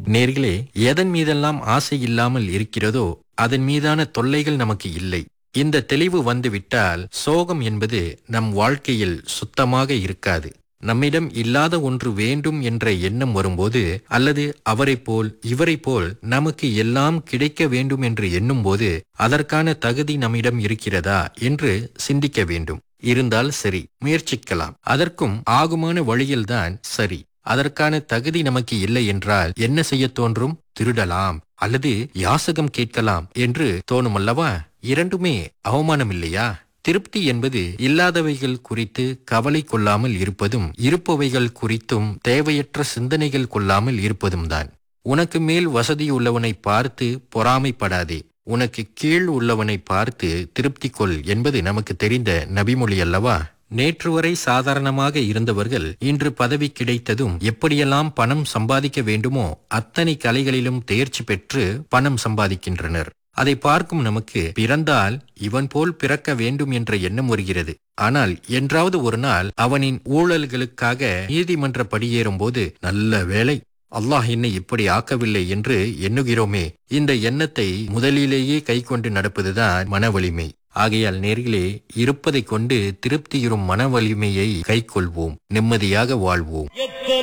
நேர்களே எதன் மீதெல்லாம் ஆசை இல்லாமல் இருக்கிறதோ அதன் மீதான தொல்லைகள் நமக்கு இல்லை இந்த தெளிவு வந்துவிட்டால் சோகம் என்பது நம் வாழ்க்கையில் சுத்தமாக இருக்காது நம்மிடம் இல்லாத ஒன்று வேண்டும் என்ற எண்ணம் வரும்போது அல்லது அவரைப் போல் இவரைப் போல் நமக்கு எல்லாம் கிடைக்க வேண்டும் என்று எண்ணும்போது அதற்கான தகுதி நம்மிடம் இருக்கிறதா என்று சிந்திக்க வேண்டும் இருந்தால் சரி முயற்சிக்கலாம் அதற்கும் ஆகுமான வழியில்தான் சரி அதற்கான தகுதி நமக்கு இல்லை என்றால் என்ன செய்ய தோன்றும் திருடலாம் அல்லது யாசகம் கேட்கலாம் என்று தோணுமல்லவா இரண்டுமே அவமானம் இல்லையா திருப்தி என்பது இல்லாதவைகள் குறித்து கவலை கொள்ளாமல் இருப்பதும் இருப்பவைகள் குறித்தும் தேவையற்ற சிந்தனைகள் கொள்ளாமல் இருப்பதும் தான் உனக்கு மேல் வசதி உள்ளவனை பார்த்து பொறாமைப்படாதே உனக்கு கீழ் உள்ளவனை பார்த்து திருப்தி கொள் என்பது நமக்கு தெரிந்த நபிமொழி அல்லவா நேற்று வரை சாதாரணமாக இருந்தவர்கள் இன்று பதவி கிடைத்ததும் எப்படியெல்லாம் பணம் சம்பாதிக்க வேண்டுமோ அத்தனை கலைகளிலும் தேர்ச்சி பெற்று பணம் சம்பாதிக்கின்றனர் அதை பார்க்கும் நமக்கு பிறந்தால் இவன் போல் பிறக்க வேண்டும் என்ற எண்ணம் வருகிறது ஆனால் என்றாவது ஒரு நாள் அவனின் ஊழல்களுக்காக நீதிமன்ற படியேறும் போது நல்ல வேலை அல்லாஹ் என்னை இப்படி ஆக்கவில்லை என்று எண்ணுகிறோமே இந்த எண்ணத்தை முதலிலேயே கை கொண்டு நடப்பதுதான் மன வலிமை ஆகையால் நேர்களே இருப்பதைக் கொண்டு திருப்தியுறும் மன வலிமையை கைக்கொள்வோம் நிம்மதியாக வாழ்வோம் எத்தனை